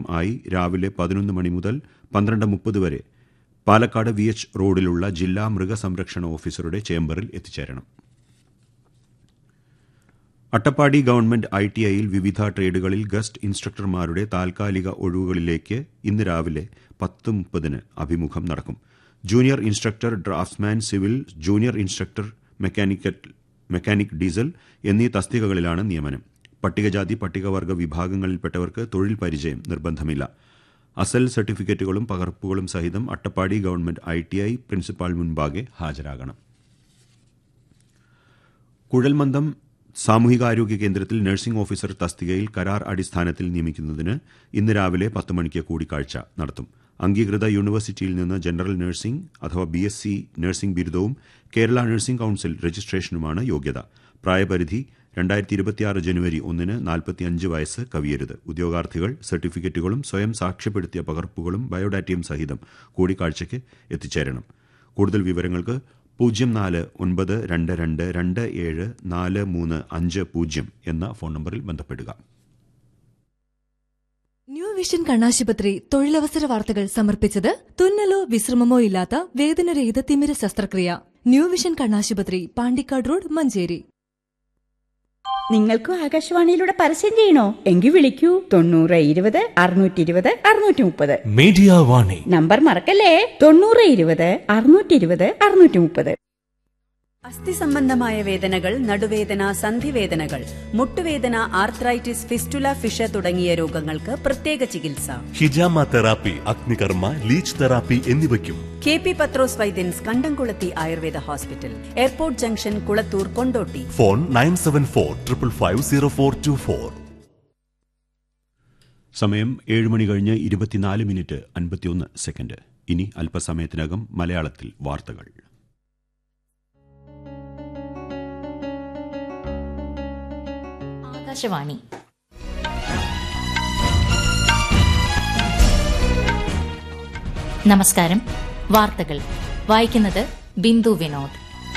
ആയി രാവിലെ പതിനൊന്ന് മണി മുതൽ പന്ത്രണ്ട് മുപ്പത് വരെ പാലക്കാട് വി എച്ച് റോഡിലുള്ള ജില്ലാ മൃഗസംരക്ഷണ ഓഫീസറുടെ ചേംബറിൽ എത്തിച്ചേരണം അട്ടപ്പാടി ഗവൺമെന്റ് ഐ ടി ഐയിൽ വിവിധ ട്രേഡുകളിൽ ഗസ്റ്റ് ഇൻസ്ട്രക്ടർമാരുടെ താൽക്കാലിക ഒഴിവുകളിലേക്ക് ഇന്ന് രാവിലെ പത്ത് മുപ്പതിന് അഭിമുഖം നടക്കും junior instructor draftsman civil junior instructor mechanical mechanic diesel എന്നീ തസ്തികകളിലാണ് നിയമനം പട്ടികജാതി പട്ടികവർഗ വിഭാഗങ്ങളിൽപ്പെട്ടവർക്ക് തൊഴിൽ പരിചയം നിർബന്ധമില്ല അസൽ സർട്ടിഫിക്കറ്റുകളും പകർപ്പുകളും സഹിതം Attappadi government I T I principal മുൻപാകെ ഹാജരാകണം കുഴൽമന്ദം സാമൂഹികാരോഗ്യ കേന്ദ്രത്തിൽ നഴ്സിംഗ് ഓഫീസർ തസ്തികയിൽ കരാർ അടിസ്ഥാനത്തിൽ നിയമിക്കുന്നതിന് ഇന്ന് രാവിലെ പത്ത് മണിക്ക് കൂടിക്കാഴ്ച നടത്തും അംഗീകൃത യൂണിവേഴ്സിറ്റിയിൽ നിന്ന് ജനറൽ നഴ്സിംഗ് അഥവാ ബി എസ് സി നഴ്സിംഗ് ബിരുദവും കേരള നഴ്സിംഗ് കൌൺസിൽ രജിസ്ട്രേഷനുമാണ് യോഗ്യത പ്രായപരിധി രണ്ടായിരത്തി ഇരുപത്തിയാറ് ജനുവരി ഒന്നിന് നാൽപ്പത്തിയഞ്ച് വയസ്സ് കവിയരുത് ഉദ്യോഗാർത്ഥികൾ സർട്ടിഫിക്കറ്റുകളും സ്വയം സാക്ഷ്യപ്പെടുത്തിയ പകർപ്പുകളും ബയോഡാറ്റയും സഹിതം കൂടിക്കാഴ്ചയ്ക്ക് എത്തിച്ചേരണം കൂടുതൽ വിവരങ്ങൾക്ക് പൂജ്യം നാല് ഒൻപത് രണ്ട് രണ്ട് രണ്ട് ഏഴ് നാല് മൂന്ന് അഞ്ച് പൂജ്യം എന്ന ഫോൺ നമ്പറിൽ ബന്ധപ്പെടുക ന്യൂ വിഷൻ കണ്ണാശുപത്രി തൊഴിലവസര വാർത്തകൾ സമർപ്പിച്ചത് തുന്നലോ വിശ്രമമോ ഇല്ലാത്ത വേദനരഹിത തിമിര ശസ്ത്രക്രിയ ന്യൂ വിഷൻ കണ്ണാശുപത്രി പാണ്ടിക്കാട് റോഡ് മഞ്ചേരി നിങ്ങൾക്കും ആകാശവാണിയിലൂടെ പരസ്യം ചെയ്യണോ എങ്കിൽ വിളിക്കൂ തൊണ്ണൂറ് ഇരുപത് അറുന്നൂറ്റി ഇരുപത് അറുന്നൂറ്റി മുപ്പത് മീഡിയ വാണി നമ്പർ മറക്കല്ലേ തൊണ്ണൂറ് ഇരുപത് അറുന്നൂറ്റി ഇരുപത് അറുന്നൂറ്റി മുപ്പത് അസ്ഥി സംബന്ധമായ വേദനകൾ നടുവേദന സന്ധിവേദനകൾ മുട്ടുവേദന ആർത്രൈറ്റിസ് ഫിസ്റ്റുല ഫിഷ തുടങ്ങിയ രോഗങ്ങൾക്ക് പ്രത്യേക ചികിത്സ ഹിജാമ തെറാപ്പി അഗ്നികർമ്മ ലീച്ച് തെറാപ്പി എന്നിവയ്ക്കും K P Pathros Vaidyans Kandamkulathi Ayurveda hospital airport junction Kulathur Kondotty phone nine seven four triple five zero four two four സമയം ഏഴ് മണി കഴിഞ്ഞ് ഇരുപത്തിനാല് മിനിറ്റ് അൻപത്തിയൊന്ന് സെക്കൻഡ് ഇനി അല്പസമയത്തിനകം മലയാളത്തിൽ വാർത്തകൾ ആകാശവാണി നമസ്കാരം വാർത്തകൾ വായിക്കുന്നത് ബിന്ദു വിനോദ്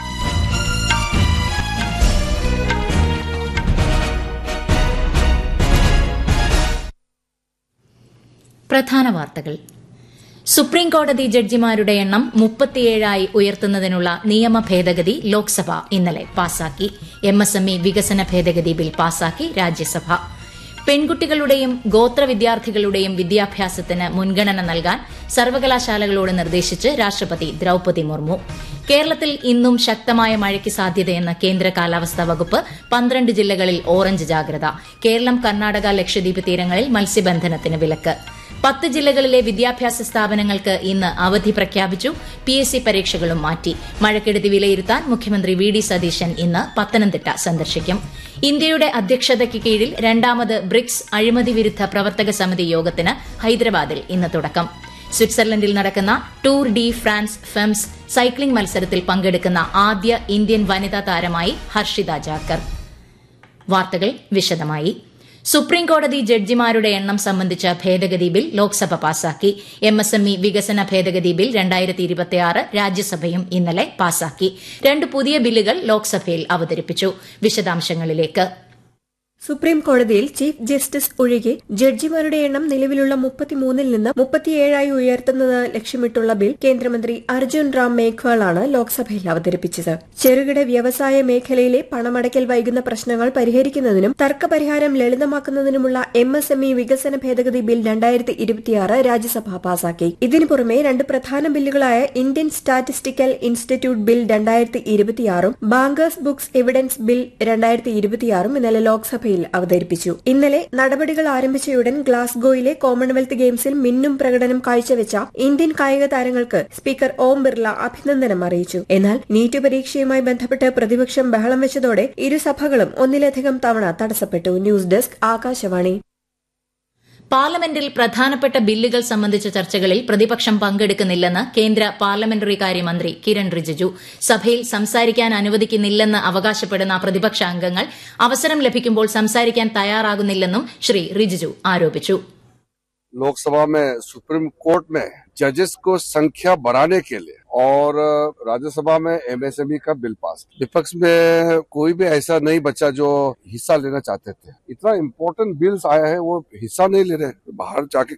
പ്രധാന വാർത്തകൾ സുപ്രീം കോടതി ജഡ്ജിമാരുടെ എണ്ണം മുപ്പത്തിയേഴായി ഉയർത്തുന്നതിനുള്ള നിയമ ഭേദഗതി ലോക്സഭ ഇന്നലെ പാസാക്കി എം എസ് എം ഇ വികസന ഭേദഗതി ബിൽ പാസാക്കി രാജ്യസഭ പെൺകുട്ടികളുടെയും ഗോത്ര വിദ്യാർത്ഥികളുടെയും വിദ്യാഭ്യാസത്തിന് മുൻഗണന നൽകാൻ സർവകലാശാലകളോട് നിർദ്ദേശിച്ച് രാഷ്ട്രപതി ദ്രൌപതി മുർമു കേരളത്തിൽ ഇന്നും ശക്തമായ മഴയ്ക്ക് സാധ്യതയെന്ന് കേന്ദ്ര കാലാവസ്ഥാ വകുപ്പ് പന്ത്രണ്ട് ജില്ലകളിൽ ഓറഞ്ച് ജാഗ്രത കേരളം കർണാടക ലക്ഷദ്വീപ് തീരങ്ങളിൽ മത്സ്യബന്ധനത്തിന് വിലക്ക് പത്ത് ജില്ലകളിലെ വിദ്യാഭ്യാസ സ്ഥാപനങ്ങൾക്ക് ഇന്ന് അവധി പ്രഖ്യാപിച്ചു പി എസ് സി പരീക്ഷകളും മാറ്റി മഴക്കെടുതി വിലയിരുത്താൻ മുഖ്യമന്ത്രി വി ഡി സതീശൻ ഇന്ന് പത്തനംതിട്ട സന്ദർശിക്കും ഇന്ത്യയുടെ അധ്യക്ഷതയ്ക്ക് കീഴിൽ രണ്ടാമത് ബ്രിക്സ് അഴിമതി വിരുദ്ധ പ്രവർത്തക സമിതി യോഗത്തിന് ഹൈദരാബാദിൽ ഇന്ന് തുടക്കം സ്വിറ്റ്സർലൻഡിൽ നടക്കുന്ന tour de France Femmes cycling മത്സരത്തിൽ പങ്കെടുക്കുന്ന ആദ്യ ഇന്ത്യൻ വനിതാ താരമായി ഹർഷിത ജാക്കർ വാർത്തകൾ വിശദമായി സുപ്രീം കോടതി ജഡ്ജിമാരുടെ എണ്ണം സംബന്ധിച്ച ഭേദഗതി ബിൽ ലോക്സഭ പാസാക്കി എം എസ് എം ഇ വികസന ഭേദഗതി ബിൽ രണ്ടായിരത്തി ഇരുപത്തിയാറ് രാജ്യസഭയും ഇന്നലെ പാസാക്കി രണ്ട് പുതിയ ബില്ലുകൾ ലോക്സഭയിൽ അവതരിപ്പിച്ചു വിശദാംശങ്ങളിലേക്ക് സുപ്രീം കോടതിയിൽ ചീഫ് ജസ്റ്റിസ് ഒഴികെ ജഡ്ജിമാരുടെ എണ്ണം നിലവിലുള്ള മുപ്പത്തിമൂന്നിൽ നിന്ന് മുപ്പത്തിയേഴായി ഉയർത്തുന്നത് ലക്ഷ്യമിട്ടുള്ള ബിൽ കേന്ദ്രമന്ത്രി അർജുൻ റാം മേഘ്വാളാണ് ലോക്സഭയിൽ അവതരിപ്പിച്ചത് ചെറുകിട വ്യവസായ മേഖലയിലെ പണമടയ്ക്കൽ വൈകുന്ന പ്രശ്നങ്ങൾ പരിഹരിക്കുന്നതിനും തർക്കപരിഹാരം ലളിതമാക്കുന്നതിനുമുള്ള എം എസ് എം ഇ വികസന ഭേദഗതി ബിൽ രണ്ടായിരത്തി ഇരുപത്തിയാറ് രാജ്യസഭ പാസാക്കി ഇതിനു പുറമെ രണ്ട് പ്രധാന ബില്ലുകളായ ഇന്ത്യൻ സ്റ്റാറ്റിസ്റ്റിക്കൽ ഇൻസ്റ്റിറ്റ്യൂട്ട് ബിൽ രണ്ടായിരത്തി ഇരുപത്തിയാറും ബാങ്കേഴ്സ് ബുക്സ് എവിഡൻസ് ബിൽ രണ്ടായിരത്തി ഇരുപത്തിയാറും ഇന്നലെ ലോക്സഭയിൽ അവതരിപ്പിച്ചു ഇന്നലെ നടപടികൾ ആരംഭിച്ചയുടൻ ഗ്ലാസ്ഗോയിലെ കോമൺവെൽത്ത് ഗെയിംസിൽ മിന്നും പ്രകടനം കാഴ്ചവെച്ച ഇന്ത്യൻ കായിക താരങ്ങൾക്ക് സ്പീക്കർ ഓം ബിർള അഭിനന്ദനം അറിയിച്ചു എന്നാൽ നീറ്റ് പരീക്ഷയുമായി ബന്ധപ്പെട്ട് പ്രതിപക്ഷം ബഹളം വെച്ചതോടെ ഇരുസഭകളും ഒന്നിലധികം തവണ തടസ്സപ്പെട്ടു ന്യൂസ് ഡെസ്ക് ആകാശവാണി പാർലമെന്റിൽ പ്രധാനപ്പെട്ട ബില്ലുകൾ സംബന്ധിച്ച ചർച്ചകളിൽ പ്രതിപക്ഷം പങ്കെടുക്കുന്നില്ലെന്ന് കേന്ദ്ര പാർലമെന്ററി കാര്യമന്ത്രി കിരൺ റിജിജു സഭയിൽ സംസാരിക്കാൻ അനുവദിക്കുന്നില്ലെന്ന് അവകാശപ്പെടുന്ന പ്രതിപക്ഷ അംഗങ്ങൾ അവസരം ലഭിക്കുമ്പോൾ സംസാരിക്കാൻ തയ്യാറാകുന്നില്ലെന്നും ശ്രീ റിജിജു ആരോപിച്ചു लोकसभा में सुप्रीम कोर्ट में जजेस को संख्या बढ़ाने के लिए और राज्यसभा में एमएसएमई का बिल पास विपक्ष में कोई भी ऐसा नहीं बच्चा जो हिस्सा लेना चाहते थे इतना इम्पोर्टेंट बिल्स आया है वो हिस्सा नहीं ले रहे बाहर जाके